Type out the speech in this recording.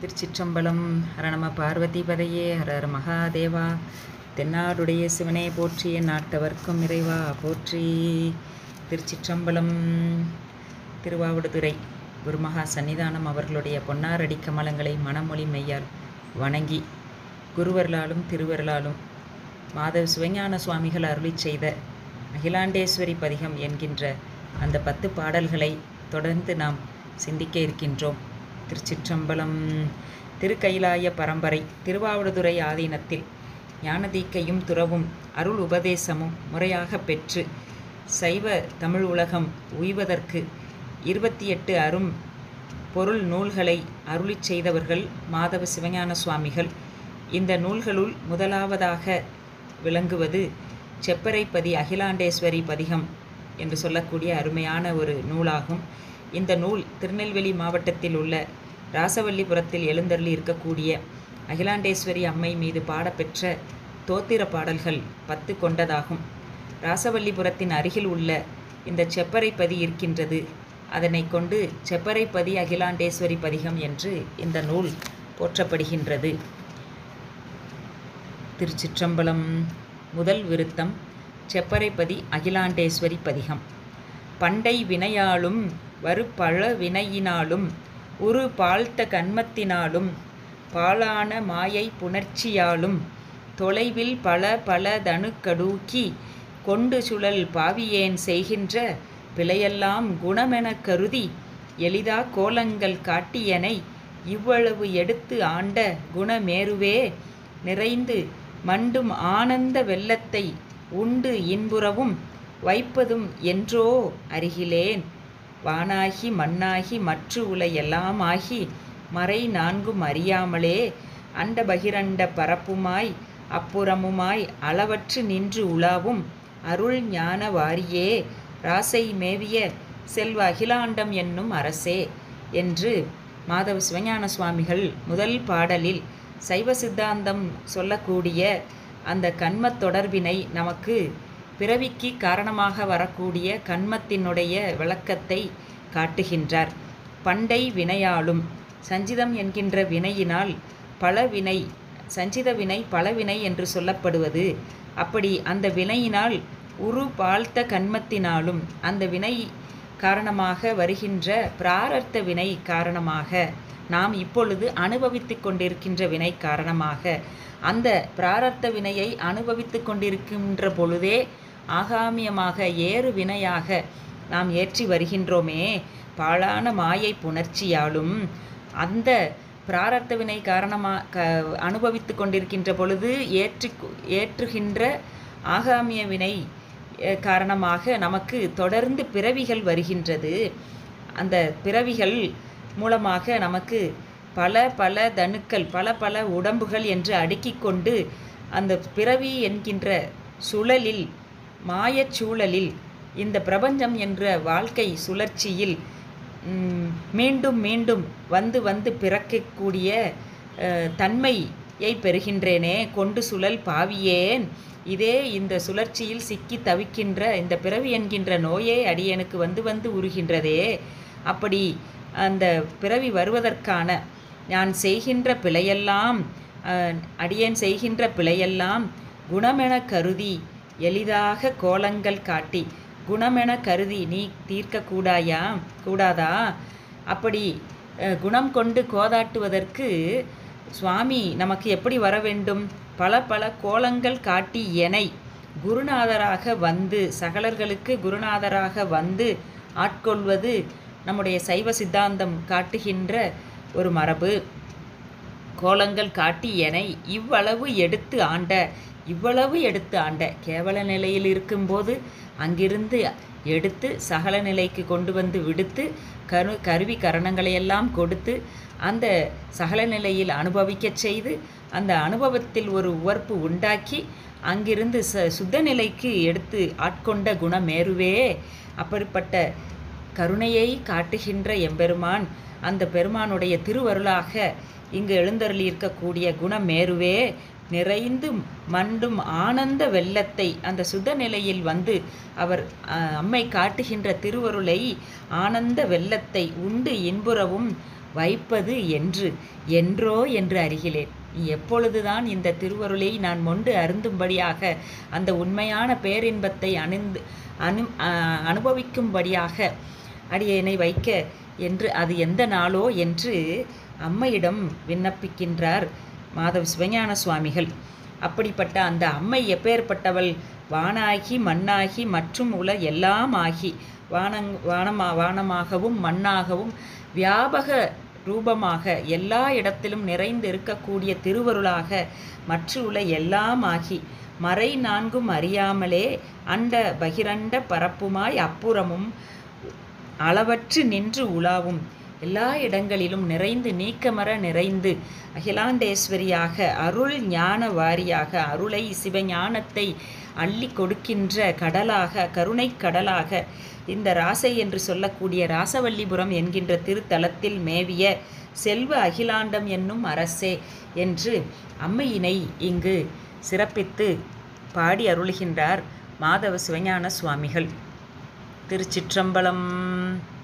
திருச்சிற்றம்பலம் ஹர நம பார்வதி பதையே ஹர ஹர மகாதேவா தென்னாடுடைய சிவனே போற்றி என் நாட்டவர்க்கும் இறைவா போற்றி திருச்சிற்றம்பலம் திருவாவடுதுறை குருமகா சன்னிதானம் அவர்களுடைய பொன்னாரடி கமலங்களை மனமொழி மெய்யால் வணங்கி குருவர்களாலும் திருவர்களாலும் மாதவ சிவஞான சுவாமிகள் அருளிச் செய்த அகிலாண்டேஸ்வரி பதிகம் என்கின்ற அந்த பத்து பாடல்களை தொடர்ந்து நாம் சிந்திக்க இருக்கின்றோம் திருச்சிற்றம்பலம் திருக்கயிலாய பரம்பரை திருவாவடுதுறை ஆதீனத்தில் ஞானதீக்கையும் துறவும் அருள் உபதேசமும் முறையாக பெற்று சைவ தமிழ் உலகம் உய்வதற்கு இருபத்தி எட்டு அரும் பொருள் நூல்களை அருளிச் செய்தவர்கள் மாதவ சிவஞான சுவாமிகள் இந்த நூல்களுள் முதலாவதாக விளங்குவது செப்பரைப்பதி அகிலாண்டேஸ்வரி பதிகம் என்று சொல்லக்கூடிய அருமையான ஒரு நூலாகும் இந்த நூல் திருநெல்வேலி மாவட்டத்தில் உள்ள ராசவல்லிபுரத்தில் எழுந்தருளி இருக்கக்கூடிய அகிலாண்டேஸ்வரி அம்மை மீது பாடப்பெற்ற தோத்திர பாடல்கள் பத்து கொண்டதாகும் ராசவல்லிபுரத்தின் அருகில் உள்ள இந்த செப்பரைப்பதி இருக்கின்றது அதனை கொண்டு செப்பரைப்பதி அகிலாண்டேஸ்வரி பதிகம் என்று இந்த நூல் போற்றப்படுகின்றது திருச்சிற்றம்பலம் முதல் விருத்தம் செப்பரைப்பதி அகிலாண்டேஸ்வரி பதிகம் பண்டை வினையாலும் வரு பழ வினையினாலும் உரு பாழ்த்த கன்மத்தினாலும் பாழான மாயை புணர்ச்சியாலும் தொலைவில் பல பல தனுக்கடூக்கி கொண்டு சுழல் பாவியேன் செய்கின்ற பிழையெல்லாம் குணமெனக் கருதி எளிதா கோலங்கள் காட்டியனை இவ்வளவு எடுத்து ஆண்ட குணமேருவே நிறைந்து மண்டும் ஆனந்த வெள்ளத்தை உண்டு இன்புறவும் வைப்பதும் என்றோ அருகிலேன் வானாகி மண்ணாகி மற்று உலையெல்லாமாகி மறை நான்கும் அறியாமலே அண்ட பகிரண்ட பரப்புமாய் அப்புறமுமாய் அளவற்று நின்று உலாவும் அருள் ஞான வாரியே ராசை மேவிய செல்வ அகிலாண்டம் என்னும் அரசே என்று மாதவ சிவஞான சுவாமிகள் முதல் பாடலில் சைவ சித்தாந்தம் சொல்லக்கூடிய அந்த கண்மத் தொடர்பினை நமக்கு பிறவிக்கு காரணமாக வரக்கூடிய கண்மத்தினுடைய விளக்கத்தை காட்டுகின்றார் பண்டை வினையாலும் சஞ்சிதம் என்கின்ற வினையினால் பல வினை சஞ்சித வினை பல வினை என்று சொல்லப்படுவது அப்படி அந்த வினையினால் உரு பாழ்த்த கண்மத்தினாலும் அந்த வினை காரணமாக வருகின்ற பிராரர்த்த வினை காரணமாக நாம் இப்பொழுது அனுபவித்து கொண்டிருக்கின்ற வினை காரணமாக அந்த பிராரர்த்த வினையை அனுபவித்து கொண்டிருக்கின்ற பொழுதே ஆகாமியமாக ஏறு வினையாக நாம் ஏற்றி வருகின்றோமே பாழான மாயை புணர்ச்சியாலும் அந்த பிராரத்த வினை காரணமாக க அனுபவித்து கொண்டிருக்கின்ற பொழுது ஏற்றி ஏற்றுகின்ற ஆகாமிய வினை காரணமாக நமக்கு தொடர்ந்து பிறவிகள் வருகின்றது அந்த பிறவிகள் மூலமாக நமக்கு பல பல தனுக்கள் பல பல உடம்புகள் என்று அடுக்கிக் கொண்டு அந்த பிறவி என்கின்ற சுழலில் மாயச் சூழலில் இந்த பிரபஞ்சம் என்ற வாழ்க்கை சுழற்சியில் மீண்டும் மீண்டும் வந்து வந்து பிறக்கக்கூடிய தன்மையை பெறுகின்றேனே கொண்டு சுழல் பாவியேன் இதே இந்த சுழற்சியில் சிக்கி தவிக்கின்ற இந்த பிறவி என்கின்ற நோயே அடியனுக்கு வந்து வந்து உருகின்றதே அப்படி அந்த பிறவி வருவதற்கான நான் செய்கின்ற பிழையெல்லாம் அடியேன் செய்கின்ற பிழையெல்லாம் குணமென கருதி எளிதாக கோலங்கள் காட்டி குணமென கருதி நீ தீர்க்கக்கூடாயா கூடாதா அப்படி குணம் கொண்டு கோதாட்டுவதற்கு சுவாமி நமக்கு எப்படி வர வேண்டும் பல பல கோலங்கள் காட்டி எனை குருநாதராக வந்து சகலர்களுக்கு குருநாதராக வந்து ஆட்கொள்வது நம்முடைய சைவ சித்தாந்தம் காட்டுகின்ற ஒரு மரபு கோலங்கள் காட்டி எனை இவ்வளவு எடுத்து ஆண்ட இவ்வளவு எடுத்து ஆண்ட கேவல நிலையில் இருக்கும்போது அங்கிருந்து எடுத்து சகல நிலைக்கு கொண்டு வந்து விடுத்து கரு கருவி கரணங்களையெல்லாம் கொடுத்து அந்த சகல நிலையில் அனுபவிக்கச் செய்து அந்த அனுபவத்தில் ஒரு உவர்ப்பு உண்டாக்கி அங்கிருந்து ச சுத்த நிலைக்கு எடுத்து ஆட்கொண்ட குணமேருவே அப்படிப்பட்ட கருணையை காட்டுகின்ற எம்பெருமான் அந்த பெருமானுடைய திருவருளாக இங்கு எழுந்தருளி இருக்கக்கூடிய குணமேருவே நிறைந்து மண்டும் ஆனந்த வெள்ளத்தை அந்த சுத்த நிலையில் வந்து அவர் அஹ், அம்மை காட்டுகின்ற திருவருளை ஆனந்த வெள்ளத்தை உண்டு இன்புறவும் வைப்பது என்று என்றோ என்று அறிகிலேன் எப்பொழுதுதான் இந்த திருவருளை நான் மொண்டு அருந்தும்படியாக அந்த உண்மையான பேரின்பத்தை அணிந்து அனு அ- அனுபவிக்கும்படியாக அடியேனை வைக்க என்று அது எந்த நாளோ என்று அம்மையிடம் விண்ணப்பிக்கின்றார் மாதவ சிவஞான சுவாமிகள் அப்படிப்பட்ட அந்த அம்மை எப்பேற்பட்டவள் வானாகி மண்ணாகி மற்றும் உல எல்லாம் ஆகி வானங் வானமா வானமாகவும் மண்ணாகவும் வியாபக ரூபமாக எல்லா இடத்திலும் நிறைந்து இருக்கக்கூடிய திருவருளாக மற்ற உள்ள எல்லாம் ஆகி மறை நான்கும் அறியாமலே அண்ட பகிரண்ட பரப்புமாய் அப்புறமும் அளவற்று நின்று உலாவும் எல்லா இடங்களிலும் நிறைந்து நீக்கமர நிறைந்து அகிலாண்டேஸ்வரியாக அருள் ஞான வாரியாக அருளை சிவஞானத்தை அள்ளி கொடுக்கின்ற கடலாக கருணை கடலாக இந்த ராசை என்று சொல்லக்கூடிய ராசவல்லிபுரம் என்கின்ற திருத்தலத்தில் மேவிய செல்வ அகிலாண்டம் என்னும் அரசே என்று அம்மையினை இங்கு சிறப்பித்து பாடி அருளுகின்றார் மாதவ சிவஞான சுவாமிகள் திருச்சிற்றம்பலம்